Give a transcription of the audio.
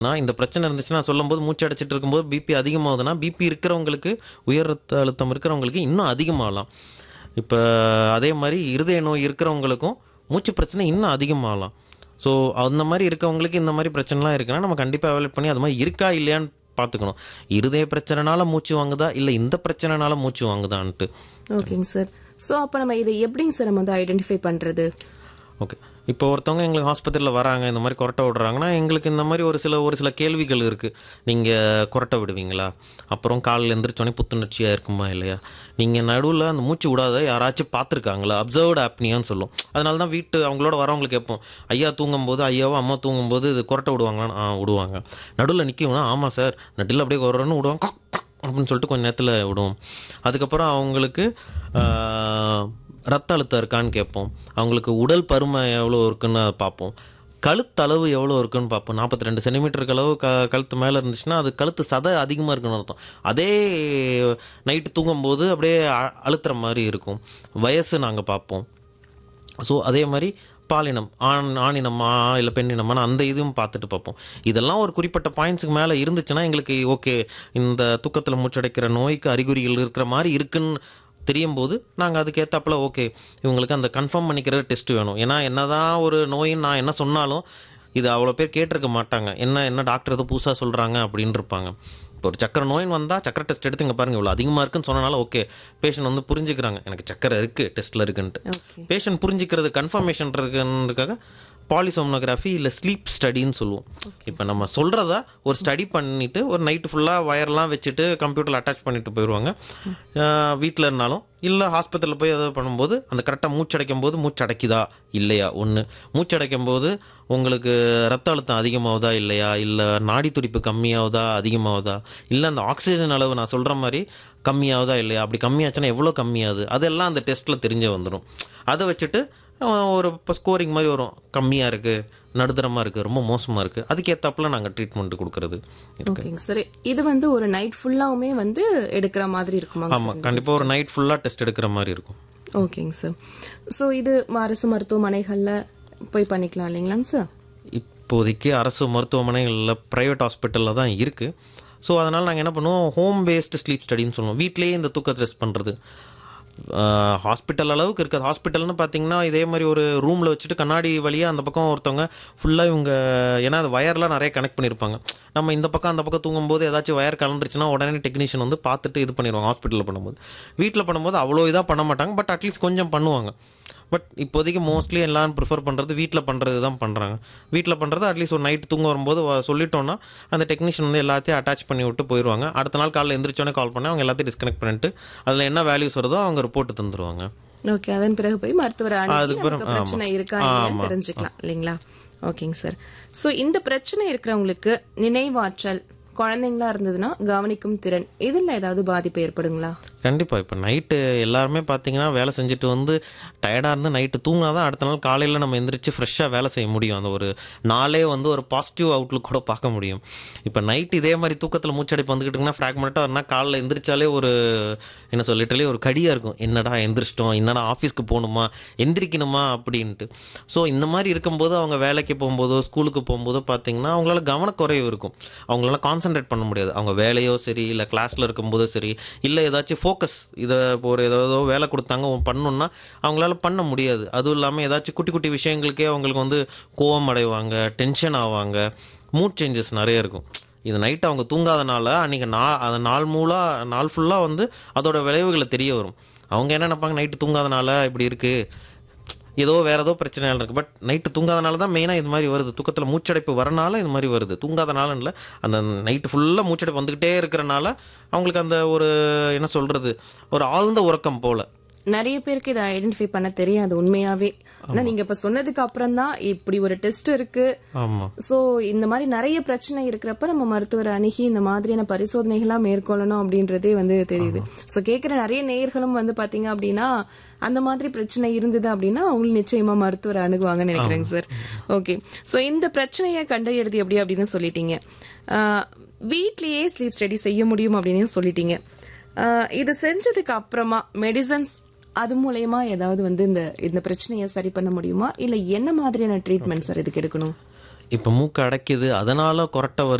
நான் இந்த பிரச்சனை இருந்துச்சுன்னா சொல்லும்போது மூச்சு அடைச்சிட்டு இருக்கும்போது பிபி அதிகமாகுதுன்னா பிபி இருக்கிறவங்களுக்கு உயர் ரத்த அழுத்தம் இருக்கிறவங்களுக்கு இன்னும் அதிகமாகலாம் இப்போ அதே மாதிரி இருதய நோய் இருக்கிறவங்களுக்கும் மூச்சு பிரச்சனை இன்னும் அதிகமாகலாம் ஸோ அந்த மாதிரி இருக்கவங்களுக்கு இந்த மாதிரி பிரச்சனைலாம் இருக்குன்னா நம்ம கண்டிப்பாக அவாய்ட் பண்ணி அது மாதிரி இருக்கா இல்லையான்னு பார்த்துக்கணும் இருதய பிரச்சனைனால மூச்சு வாங்குதா இல்லை இந்த பிரச்சனைனால மூச்சு வாங்குதான்ட்டு ஓகேங்க சார் சோ அப்ப நம்ம இதை எப்படிங்க சார் நம்ம வந்து ஐடென்டிஃபை பண்றது ஓகே இப்போ ஒருத்தவங்க எங்களுக்கு ஹாஸ்பிட்டலில் வராங்க இந்த மாதிரி கொரட்டை விடுறாங்கன்னா எங்களுக்கு இந்த மாதிரி ஒரு சில ஒரு சில கேள்விகள் இருக்குது நீங்கள் கொரட்டை விடுவீங்களா அப்புறம் காலையில் எந்திரிச்சோடனே புத்துணர்ச்சியாக இருக்குமா இல்லையா நீங்கள் நடுவில் அந்த மூச்சு விடாத யாராச்சும் பார்த்துருக்காங்களா அப்சர்வ்டு ஆப்னியான்னு சொல்லும் அதனால தான் வீட்டு அவங்களோட வரவங்களுக்கு கேட்போம் ஐயா தூங்கும்போது ஐயாவோ அம்மா தூங்கும்போது இது கொரட்டை விடுவாங்களான்னு ஆ விடுவாங்க நடுவில் நிற்கணும்னா ஆமாம் சார் நட்டில் அப்படியே கொரன்னு விடுவாங்க கொக், கொக் அப்படின்னு சொல்லிட்டு கொஞ்ச நேரத்தில் விடுவோம் அதுக்கப்புறம் அவங்களுக்கு ஆஹ், ரத்த அழுத்தம் இருக்கான்னு கேட்போம் அவங்களுக்கு உடல் பருமை எவ்வளோ இருக்குன்னு பார்ப்போம் கழுத்தளவு எவ்வளோ இருக்குன்னு பார்ப்போம் நாற்பத்தி ரெண்டு சென்டிமீட்டருக்கு அளவு க கழுத்து மேலே இருந்துச்சுன்னா அது கழுத்து சதை அதிகமாக இருக்குன்னு அர்த்தம் அதே நைட்டு தூங்கும்போது அப்படியே அ- அழுத்துற மாதிரி இருக்கும் வயசு நாங்கள் பார்ப்போம் ஸோ அதே மாதிரி பாலினம் ஆண் ஆணினமா இல்லை பெண்ணினமான்னு அந்த இதுவும் பார்த்துட்டு பார்ப்போம் இதெல்லாம் ஒரு குறிப்பிட்ட பாயிண்ட்ஸுக்கு மேலே இருந்துச்சுன்னா எங்களுக்கு ஓகே இந்த தூக்கத்தில் மூச்சடைக்கிற நோய்க்கு அறிகுறிகள் இருக்கிற மாதிரி இருக்குன்னு தெரியும் போது நாங்கள் அதுக்கேற்றாப்புல ஓகே இவங்களுக்கு அந்த கன்ஃபார்ம் பண்ணிக்கிற டெஸ்ட் வேணும் ஏன்னா என்னதான் ஒரு நோயின்னு நான் என்ன சொன்னாலும் இது அவ்வளோ பேர் கேட்டிருக்க மாட்டாங்க என்ன என்ன டாக்டர் ஏதோ புதுசாக சொல்கிறாங்க அப்படின்னு இருப்பாங்க இப்போ ஒரு சக்கரை நோயின்னு வந்தால் சக்கரை டெஸ்ட் எடுத்து இங்கே பாருங்க இவ்வளோ அதிகமாக இருக்குன்னு சொன்னனால ஓகே பேஷண்ட் வந்து புரிஞ்சுக்கிறாங்க எனக்கு சக்கரை இருக்குது டெஸ்ட்டில் இருக்குன்ட்டு ஓகே பேஷண்ட் புரிஞ்சுக்கிறது கன்ஃபர்மேஷன் இருக்குன்றதுக்காக பாலிசோம்னோகிராஃபி இல்லை ஸ்லீப் ஸ்டடின்னு சொல்லுவோம் இப்போ நம்ம சொல்கிறத ஒரு ஸ்டடி பண்ணிட்டு ஒரு நைட்டு ஃபுல்லாக வயர்லாம் வச்சுட்டு கம்ப்யூட்டரில் அட்டாச் பண்ணிட்டு போயிடுவாங்க வீட்டில் இருந்தாலும் இல்லை ஹாஸ்பிட்டலில் போய் எதாவது பண்ணும்போது அந்த கரெக்டாக மூச்சடைக்கும் போது மூச்சடைக்குதா இல்லையா ஒன்று மூச்சடைக்கும் போது உங்களுக்கு ரத்த அழுத்தம் அதிகமாகுதா இல்லையா இல்லை நாடி துடிப்பு கம்மியாகுதா அதிகமாகுதா இல்லை அந்த ஆக்சிஜன் அளவு நான் சொல்கிற மாதிரி கம்மியாகுதா இல்லையா அப்படி கம்மியாச்சுன்னா எவ்வளோ கம்மியாகுது அதெல்லாம் அந்த டெஸ்ட்டில் தெரிஞ்சு வந்துடும் அதை வச்சுட்டு அஹ், ஒரு இப்போ ஸ்கோரிங் மாதிரி வரும் கம்மியாக இருக்குது நடுத்தரமாக இருக்குது ரொம்ப மோசமாக இருக்குது அதுக்கேற்றாப்புல நாங்கள் ட்ரீட்மெண்ட் கொடுக்கறது ஓகேங்க சார் இது வந்து ஒரு நைட் ஃபுல்லாவுமே வந்து எடுக்கிற மாதிரி இருக்குமாங்க ஆமாம் கண்டிப்பாக ஒரு நைட் ஃபுல்லாக டெஸ்ட் எடுக்கிற மாதிரி இருக்கும் ஓகேங்க சார் சோ இது அரசு மருத்துவமனைகள்ல போய் பண்ணிக்கலாம் இல்லைங்களாங்க சார் இப்போதைக்கு அரசு மருத்துவமனைகளில் ப்ரைவேட் ஹாஸ்பிட்டலில் தான் இருக்குது ஸோ அதனால் நாங்கள் என்ன பண்ணுவோம் ஹோம் பேஸ்டு ஸ்லீப் ஸ்டடின்னு சொல்லுவோம் வீட்டிலேயே இந்த தூக்கத்தை டெஸ்ட் பண்ணுறது ஹாஸ்பிட்டல் அளவுக்கு இருக்காது ஹாஸ்பிட்டல்னு பார்த்தீங்கன்னா இதே மாதிரி ஒரு ரூமில் வச்சுட்டு கண்ணாடி வழியாக அந்த பக்கம் ஒருத்தவங்க ஃபுல்லாக இவங்க ஏன்னா அது வயர்லாம் நிறைய கனெக்ட் பண்ணியிருப்பாங்க நம்ம இந்த பக்கம் அந்த பக்கம் தூங்கும்போது ஏதாச்சும் வயர் கலந்துருச்சுன்னா உடனே டெக்னீஷியன் வந்து பார்த்துட்டு இது பண்ணிடுவாங்க ஹாஸ்பிட்டலில் பண்ணும்போது வீட்டில் பண்ணும்போது அவ்வளோ இதாக பண்ண மாட்டாங்க பட் அட்லீஸ்ட் கொஞ்சம் பண்ணுவாங்க பட் இப்போதைக்கு மோஸ்ட்லி எல்லாரும் ப்ரிஃபர் பண்ணுறது வீட்டில் பண்ணுறது தான் பண்ணுறாங்க வீட்டில் பண்ணுறது அட்லீஸ்ட் ஒரு நைட் தூங்க வரும்போது வ- சொல்லிட்டோன்னா அந்த டெக்னீஷியன் வந்து எல்லாத்தையும் அட்டாச் பண்ணி விட்டு போயிடுவாங்க அடுத்த நாள் காலையில் எந்திரிச்சோன்னே கால் பண்ணி அவங்க எல்லாத்தையும் டிஸ்கனெக்ட் பண்ணிட்டு அதில் என்ன வேல்யூஸ் வருதோ அவங்க ரிப்போர்ட் தந்துருவாங்க ஓகே அதன் பிறகு போய் மருத்துவர் அணுகி அதுக்கு பிறகு- நமக்கு பிரச்சனை ஆமா. இருக்கா இல்லையான்னு தெரிஞ்சுக்கலாம் இல்லைங்களா ஓகேங்க சார் சோ இந்த பிரச்சனை இருக்கிறவங்களுக்கு நினைவாற்றல் குழந்தைங்களா இருந்ததுன்னா கவனிக்கும் திறன் இதுல ஏதாவது பாதிப்பு ஏற்படுங்களா கண்டிப்பாக இப்போ நைட்டு எல்லாருமே பார்த்தீங்கன்னா வேலை செஞ்சுட்டு வந்து டயர்டாக இருந்து நைட்டு தூங்கினாதான் அடுத்த நாள் காலையில் நம்ம எந்திரிச்சு ஃப்ரெஷ்ஷாக வேலை செய்ய முடியும் அந்த ஒரு நாளே வந்து ஒரு பாசிட்டிவ் அவுட்லுக் கூட பார்க்க முடியும் இப்போ நைட் இதே மாதிரி தூக்கத்தில் மூச்சடைப்பு வந்துக்கிட்டுங்கன்னா ஃப்ராக்மெண்ட்டாக வரனா காலைல எந்திரிச்சாலே ஒரு என்ன சொல்ல லிட்டரலி ஒரு கடியாக இருக்கும் என்னடா எந்திரிச்சிட்டோம் என்னடா ஆஃபீஸ்க்கு போகணுமா எந்திரிக்கணுமா அப்படின்ட்டு ஸோ இந்த மாதிரி இருக்கும்போது அவங்க வேலைக்கு போகும்போதோ ஸ்கூலுக்கு போகும்போதோ பார்த்தீங்கன்னா அவங்களால கவனக்குறைவு இருக்கும் அவங்களால கான்சென்ட்ரேட் பண்ண முடியாது அவங்க வேலையோ சரி இல்லை கிளாஸில் இருக்கும்போதோ சரி இல்லை ஏதாச்சும் ஃபோக்கஸ் இதை இப்போ ஒரு ஏதோ வேலை கொடுத்தாங்க அவங்க பண்ணணும்னா அவங்களால பண்ண முடியாது அதுவும் இல்லாமல் ஏதாச்சும் குட்டி குட்டி விஷயங்களுக்கே அவங்களுக்கு வந்து கோவம் அடைவாங்க டென்ஷன் ஆவாங்க மூட் சேஞ்சஸ் நிறைய இருக்கும் இது நைட் அவங்க தூங்காதனால அன்றைக்கி நாள் அந்த நாள் மூலாக நாள் ஃபுல்லாக வந்து அதோட விளைவுகளை தெரிய வரும் அவங்க என்ன நினைப்பாங்க நைட்டு தூங்காதனால இப்படி இருக்குது ஏதோ வேற ஏதோ பிரச்சனைகள் இருக்குது பட் நைட்டு தூங்காதனால தான் மெயினாக இது மாதிரி வருது தூக்கத்தில் மூச்சடைப்பு வரனால இது மாதிரி வருது தூங்காதனால இல்லை அந்த நைட்டு ஃபுல்லாக மூச்சடைப்பு வந்துக்கிட்டே இருக்கிறனால அவங்களுக்கு அந்த ஒரு என்ன சொல்கிறது ஒரு ஆழ்ந்த உறக்கம் போல் நிறைய பேருக்கு இதை ஐடென்டிஃபை பண்ண தெரியாது உண்மையாவே ஆனா நீங்க இப்ப சொன்னதுக்கு அப்புறம் தான் இப்படி ஒரு டெஸ்ட் இருக்கு ஆமாம் சோ இந்த மாதிரி நிறைய பிரச்சனை இருக்கிறப்ப நம்ம மருத்துவரை அணுகி இந்த மாதிரியான பரிசோதனைகள்லாம் மேற்கொள்ளணும் அப்படின்றதே வந்து தெரியுது சோ கேக்குற நிறைய நேயர்களும் வந்து பாத்தீங்க அப்படின்னா அந்த மாதிரி பிரச்சனை இருந்தது அப்படின்னா அவங்களும் நிச்சயமா மருத்துவரை அணுகுவாங்கன்னு நினைக்கிறேங்க சார் ஓகே சோ இந்த பிரச்சனையை கண்டறியறது எப்படி அப்படின்னு சொல்லிட்டீங்க ஆஹ் வீட்லயே ஸ்லீப் ஸ்டடி செய்ய முடியும் அப்படின்னு சொல்லிட்டீங்க ஆஹ் இது செஞ்சதுக்கு அப்புறமா மெடிசன்ஸ் அது மூலயமா ஏதாவது வந்து இந்த இந்த பிரச்சனையை சரி பண்ண முடியுமா இல்ல என்ன மாதிரியான ட்ரீட்மெண்ட் சார் இதுக்கு எடுக்கணும் இப்போ மூக்கு அடைக்குது அதனால கொரட்டை வருது